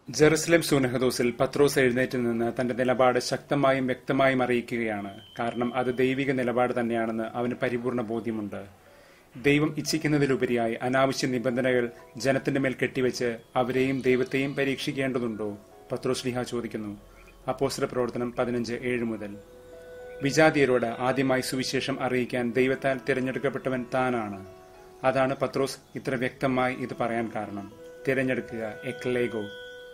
Jerusalem സൂനഹദോസിൽ പത്രോസ് എഴുന്നേറ്റ് നിന്ന് തന്റെ നിലപാട് ശക്തമായും വ്യക്തമായും അറിയിക്കുകയാണ് കാരണം അത് ദൈവിക നിലപാട് തന്നെയാണെന്ന് അവന് പരിപൂർണ ബോധ്യമുണ്ട് ദൈവം ഇച്ഛിക്കുന്നതിലുപരിയായി അനാവശ്യ നിബന്ധനകൾ ജനത്തിന്റെ മേൽ കെട്ടിവെച്ച് അവരെയും ദൈവത്തെയും പരീക്ഷിക്കേണ്ടതുണ്ടോ പത്രോസ് ലിഹ ചോദിക്കുന്നു അപ്പോസ്റ്റല പ്രവർത്തനം പതിനഞ്ച് ഏഴ് മുതൽ വിജാതിയരോട് ആദ്യമായി സുവിശേഷം അറിയിക്കാൻ ദൈവത്താൽ തിരഞ്ഞെടുക്കപ്പെട്ടവൻ താനാണ് അതാണ് പത്രോസ് ഇത്ര വ്യക്തമായി ഇത് പറയാൻ കാരണം തിരഞ്ഞെടുക്കുക എക്ലേഗോ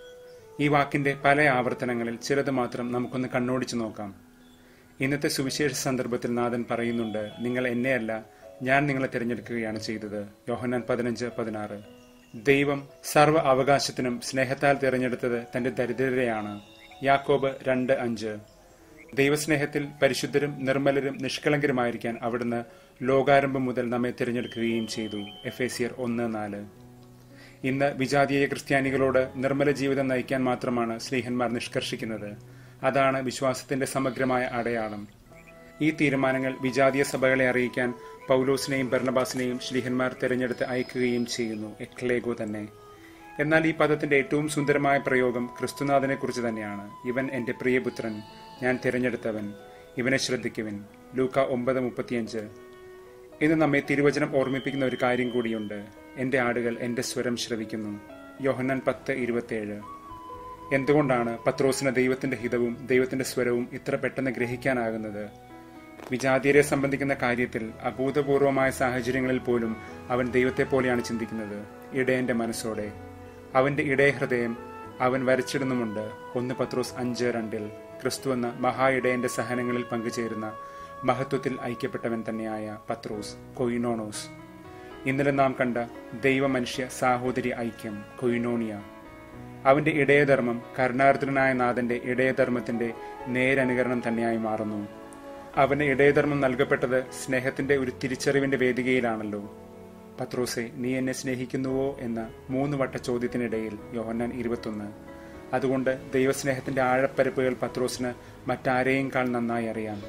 ഈ വാക്കിന്റെ പല ആവർത്തനങ്ങളിൽ ചിലത് മാത്രം നമുക്കൊന്ന് കണ്ണോടിച്ചു നോക്കാം ഇന്നത്തെ സുവിശേഷ സന്ദർഭത്തിൽ നാഥൻ പറയുന്നുണ്ട് നിങ്ങൾ എന്നെയല്ല ഞാൻ നിങ്ങളെ തിരഞ്ഞെടുക്കുകയാണ് ചെയ്തത് യോഹന്നാൻ പതിനഞ്ച് പതിനാറ് ദൈവം സർവ്വ അവകാശത്തിനും സ്നേഹത്താൽ തിരഞ്ഞെടുത്തത് തന്റെ ദരിദ്രരെയാണ് യാക്കോബ് രണ്ട് അഞ്ച് ദൈവസ്നേഹത്തിൽ പരിശുദ്ധരും നിർമ്മലരും നിഷ്കളങ്കരുമായിരിക്കാൻ അവിടുന്ന് ലോകാരംഭം മുതൽ നമ്മെ തിരഞ്ഞെടുക്കുകയും ചെയ്തു എഫ് എ സിയർ ഒന്ന് നാല് ഇന്ന് വിജാതീയ ക്രിസ്ത്യാനികളോട് നിർമ്മല ജീവിതം നയിക്കാൻ മാത്രമാണ് സ്നേഹന്മാർ നിഷ്കർഷിക്കുന്നത് അതാണ് വിശ്വാസത്തിന്റെ സമഗ്രമായ അടയാളം ഈ തീരുമാനങ്ങൾ വിജാതീയ സഭകളെ അറിയിക്കാൻ പൗലോസിനെയും ഭരണബാസിനെയും ശ്ലീഹന്മാർ തിരഞ്ഞെടുത്ത് അയക്കുകയും ചെയ്യുന്നു എക്ലേഗോ തന്നെ എന്നാൽ ഈ പദത്തിന്റെ ഏറ്റവും സുന്ദരമായ പ്രയോഗം ക്രിസ്തുനാഥനെ കുറിച്ച് തന്നെയാണ് ഇവൻ എന്റെ പ്രിയപുത്രൻ ഞാൻ തിരഞ്ഞെടുത്തവൻ ഇവനെ ശ്രദ്ധിക്കുവിൻ ലൂക്ക ഒമ്പത് മുപ്പത്തിയഞ്ച് ഇന്ന് നമ്മെ തിരുവചനം ഓർമ്മിപ്പിക്കുന്ന ഒരു കാര്യം കൂടിയുണ്ട് എന്റെ ആടുകൾ എന്റെ സ്വരം ശ്രവിക്കുന്നു യോഹന്നാൻ പത്ത് ഇരുപത്തിയേഴ് എന്തുകൊണ്ടാണ് പത്രോസിന് ദൈവത്തിന്റെ ഹിതവും ദൈവത്തിന്റെ സ്വരവും ഇത്ര പെട്ടെന്ന് ഗ്രഹിക്കാനാകുന്നത് വിജാതീയരെ സംബന്ധിക്കുന്ന കാര്യത്തിൽ അഭൂതപൂർവമായ സാഹചര്യങ്ങളിൽ പോലും അവൻ ദൈവത്തെ പോലെയാണ് ചിന്തിക്കുന്നത് ഇടയന്റെ മനസ്സോടെ അവന്റെ ഇടയഹൃദയം അവൻ വരച്ചിടുന്നുമുണ്ട് ഒന്ന് പത്രോസ് അഞ്ച് രണ്ടിൽ ക്രിസ്തു എന്ന മഹാ ഇടയന്റെ സഹനങ്ങളിൽ പങ്കുചേരുന്ന മഹത്വത്തിൽ ഐക്യപ്പെട്ടവൻ തന്നെയായ പത്രോസ് കൊയിനോണോസ് ഇന്നലെ നാം കണ്ട ദൈവമനുഷ്യ സാഹോദര്യ ഐക്യം കൊയിനോണിയ അവന്റെ ഇടയധർമ്മം കരുണാർദ്രനായ നാഥന്റെ ഇടയധർമ്മത്തിന്റെ നേരനുകരണം തന്നെയായി മാറുന്നു അവന് ഇടയധർമ്മം നൽകപ്പെട്ടത് സ്നേഹത്തിന്റെ ഒരു തിരിച്ചറിവിന്റെ വേദികയിലാണല്ലോ പത്രോസെ നീ എന്നെ സ്നേഹിക്കുന്നുവോ എന്ന മൂന്ന് വട്ട ചോദ്യത്തിനിടയിൽ യോഹന്നാൻ ഇരുപത്തൊന്ന് അതുകൊണ്ട് ദൈവസ്നേഹത്തിന്റെ ആഴപ്പരപ്പുകൾ പത്രോസിന് മറ്റാരെയുംകാൾ നന്നായി അറിയാം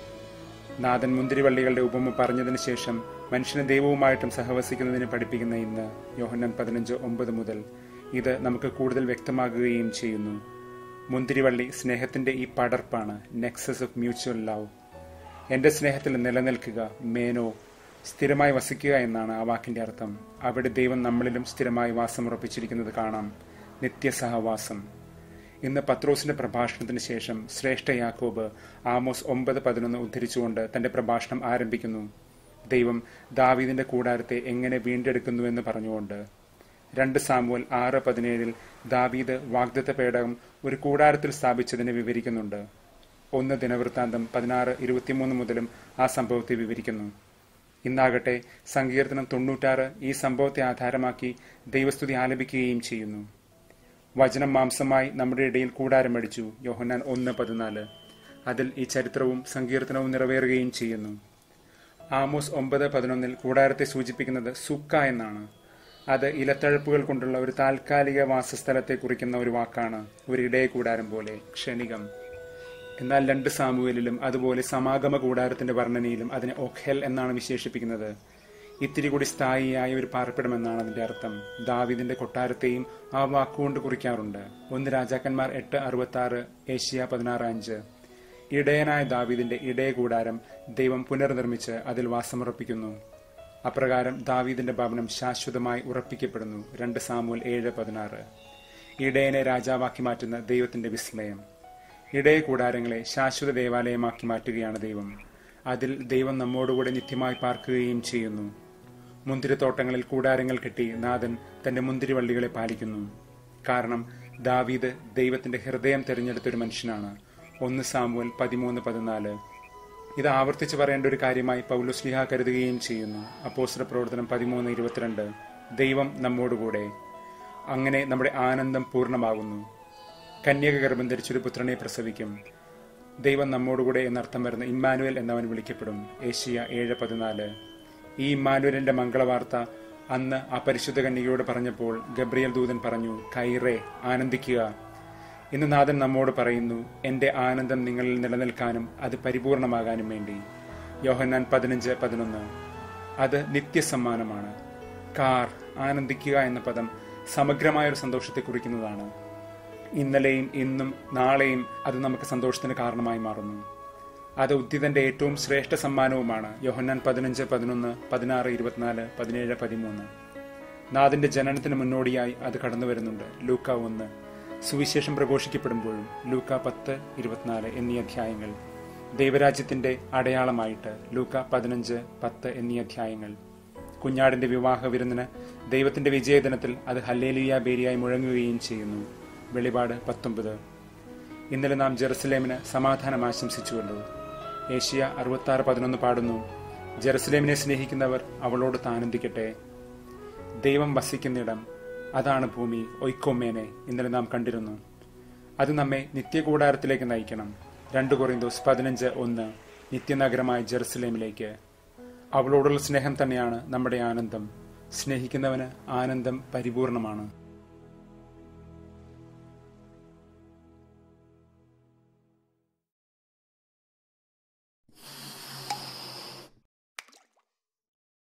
നാഥൻ മുന്തിരിവള്ളികളുടെ ഉപമ പറഞ്ഞതിന് ശേഷം മനുഷ്യനെ ദൈവവുമായിട്ടും സഹവസിക്കുന്നതിന് പഠിപ്പിക്കുന്ന ഇന്ന് യോഹന്നാൻ പതിനഞ്ച് ഒമ്പത് മുതൽ ഇത് നമുക്ക് കൂടുതൽ വ്യക്തമാകുകയും ചെയ്യുന്നു മുന്തിരിവള്ളി സ്നേഹത്തിന്റെ ഈ പടർപ്പാണ് നെക്സസ് ഓഫ് മ്യൂച്വൽ ലവ് എന്റെ സ്നേഹത്തിൽ നിലനിൽക്കുക മേനോ സ്ഥിരമായി വസിക്കുക എന്നാണ് ആ വാക്കിന്റെ അർത്ഥം അവിടെ ദൈവം നമ്മളിലും സ്ഥിരമായി വാസമുറപ്പിച്ചിരിക്കുന്നത് കാണാം നിത്യസഹവാസം ഇന്ന് പത്രോസിന്റെ പ്രഭാഷണത്തിന് ശേഷം ശ്രേഷ്ഠ യാക്കോബ് ആമോസ് ഒമ്പത് പതിനൊന്ന് ഉദ്ധരിച്ചുകൊണ്ട് തന്റെ പ്രഭാഷണം ആരംഭിക്കുന്നു ദൈവം ദാവീദിന്റെ കൂടാരത്തെ എങ്ങനെ വീണ്ടെടുക്കുന്നുവെന്ന് പറഞ്ഞുകൊണ്ട് രണ്ട് സാമുവൽ ആറ് പതിനേഴിൽ ദാവീദ് വാഗ്ദത്ത പേടകം ഒരു കൂടാരത്തിൽ സ്ഥാപിച്ചതിനെ വിവരിക്കുന്നുണ്ട് ഒന്ന് ദിനവൃത്താന്തം പതിനാറ് ഇരുപത്തിമൂന്ന് മുതലും ആ സംഭവത്തെ വിവരിക്കുന്നു ഇന്നാകട്ടെ സങ്കീർത്തനം തൊണ്ണൂറ്റാറ് ഈ സംഭവത്തെ ആധാരമാക്കി ദൈവസ്തുതി ആലപിക്കുകയും ചെയ്യുന്നു വചനം മാംസമായി നമ്മുടെ ഇടയിൽ കൂടാരമടിച്ചു യോഹന്നാൻ ഒന്ന് പതിനാല് അതിൽ ഈ ചരിത്രവും സങ്കീർത്തനവും നിറവേറുകയും ചെയ്യുന്നു ആമോസ് ഒമ്പത് പതിനൊന്നിൽ കൂടാരത്തെ സൂചിപ്പിക്കുന്നത് സുക്ക എന്നാണ് അത് ഇലത്തഴപ്പുകൾ കൊണ്ടുള്ള ഒരു താൽക്കാലിക വാസസ്ഥലത്തെ കുറിക്കുന്ന ഒരു വാക്കാണ് ഒരു ഇടയ കൂടാരം പോലെ ക്ഷണികം എന്നാൽ രണ്ട് സാമുവേലിലും അതുപോലെ സമാഗമ കൂടാരത്തിന്റെ വർണ്ണനയിലും അതിനെ ഒഖെൽ എന്നാണ് വിശേഷിപ്പിക്കുന്നത് ഇത്തിരി കൂടി സ്ഥായിയായ ഒരു പാർപ്പിടമെന്നാണ് അതിന്റെ അർത്ഥം ദാവിദിന്റെ കൊട്ടാരത്തെയും ആ വാക്കുകൊണ്ട് കുറിക്കാറുണ്ട് ഒന്ന് രാജാക്കന്മാർ എട്ട് അറുപത്തി ആറ് ഏഷ്യ പതിനാറ് അഞ്ച് ഇടയനായ ദാവീദിന്റെ ഇടയ കൂടാരം ദൈവം പുനർനിർമ്മിച്ച് അതിൽ വാസമുറപ്പിക്കുന്നു അപ്രകാരം ദാവീദിന്റെ ഭവനം ശാശ്വതമായി ഉറപ്പിക്കപ്പെടുന്നു രണ്ട് സാമൂൽ ഏഴ് പതിനാറ് ഇടയനെ രാജാവാക്കി മാറ്റുന്ന ദൈവത്തിന്റെ വിസ്മയം ഇടയ കൂടാരങ്ങളെ ശാശ്വത ദേവാലയമാക്കി മാറ്റുകയാണ് ദൈവം അതിൽ ദൈവം നമ്മോടുകൂടെ നിത്യമായി പാർക്കുകയും ചെയ്യുന്നു മുന്തിരിത്തോട്ടങ്ങളിൽ കൂടാരങ്ങൾ കെട്ടി നാഥൻ തന്റെ മുന്തിരിവള്ളികളെ പാലിക്കുന്നു കാരണം ദാവീദ് ദൈവത്തിന്റെ ഹൃദയം തിരഞ്ഞെടുത്തൊരു മനുഷ്യനാണ് ഒന്ന് സാമുവൽ പതിമൂന്ന് പതിനാല് ഇത് ആവർത്തിച്ച് പറയേണ്ട ഒരു കാര്യമായി പൗലുസ്ലിഹ കരുതുകയും ചെയ്യുന്നു അപ്പോസ്റ്റർ പ്രവർത്തനം പതിമൂന്ന് ഇരുപത്തിരണ്ട് ദൈവം നമ്മോടുകൂടെ അങ്ങനെ നമ്മുടെ ആനന്ദം പൂർണ്ണമാകുന്നു കന്യക ഗർഭം ധരിച്ചൊരു പുത്രനെ പ്രസവിക്കും ദൈവം നമ്മോടുകൂടെ എന്നർത്ഥം വരുന്ന ഇമ്മാനുവൽ എന്നവൻ വിളിക്കപ്പെടും ഏഷ്യ ഏഴ് പതിനാല് ഈ ഇമ്മാനുവലിന്റെ മംഗളവാർത്ത അന്ന് ആ പരിശുദ്ധ കന്യകയോട് പറഞ്ഞപ്പോൾ ഗബ്രിയൽ ദൂതൻ പറഞ്ഞു കൈറേ ആനന്ദിക്കുക ഇന്ന് നാഥൻ നമ്മോട് പറയുന്നു എന്റെ ആനന്ദം നിങ്ങളിൽ നിലനിൽക്കാനും അത് പരിപൂർണമാകാനും വേണ്ടി യോഹന്നാൻ പതിനഞ്ച് പതിനൊന്ന് അത് നിത്യസമ്മാനമാണ് കാർ ആനന്ദിക്കുക എന്ന പദം സമഗ്രമായ ഒരു സന്തോഷത്തെ കുറിക്കുന്നതാണ് ഇന്നലെയും ഇന്നും നാളെയും അത് നമുക്ക് സന്തോഷത്തിന് കാരണമായി മാറുന്നു അത് ഉദ്ധിതന്റെ ഏറ്റവും ശ്രേഷ്ഠ സമ്മാനവുമാണ് യോഹന്നാൻ പതിനഞ്ച് പതിനൊന്ന് പതിനാറ് ഇരുപത്തിനാല് പതിനേഴ് പതിമൂന്ന് നാഥന്റെ ജനനത്തിന് മുന്നോടിയായി അത് കടന്നു വരുന്നുണ്ട് ലൂക്ക ഒന്ന് സുവിശേഷം പ്രഘോഷിക്കപ്പെടുമ്പോഴും ലൂക്ക പത്ത് ഇരുപത്തിനാല് എന്നീ അധ്യായങ്ങൾ ദൈവരാജ്യത്തിന്റെ അടയാളമായിട്ട് ലൂക്ക പതിനഞ്ച് പത്ത് എന്നീ അധ്യായങ്ങൾ കുഞ്ഞാടിന്റെ വിവാഹ വിരുന്നിന് ദൈവത്തിന്റെ വിജയദിനത്തിൽ അത് ഹല്ലേലിയ ബേരിയായി മുഴങ്ങുകയും ചെയ്യുന്നു വെളിപാട് പത്തൊമ്പത് ഇന്നലെ നാം ജെറുസലേമിന് സമാധാനം ആശംസിച്ചുവല്ലോ ഏഷ്യ അറുപത്തി പതിനൊന്ന് പാടുന്നു ജെറുസലേമിനെ സ്നേഹിക്കുന്നവർ അവളോട് താനന്ദിക്കട്ടെ ദൈവം വസിക്കുന്നിടം അതാണ് ഭൂമി ഒയ്ക്കൊമ്മേനെ ഇന്നലെ നാം കണ്ടിരുന്നു അത് നമ്മെ നിത്യകൂടാരത്തിലേക്ക് നയിക്കണം രണ്ട് കൊറിന്തോസ് പതിനഞ്ച് ഒന്ന് നിത്യനഗരമായ ജെറുസലേമിലേക്ക് അവളോടുള്ള സ്നേഹം തന്നെയാണ് നമ്മുടെ ആനന്ദം സ്നേഹിക്കുന്നവന് ആനന്ദം പരിപൂർണമാണ്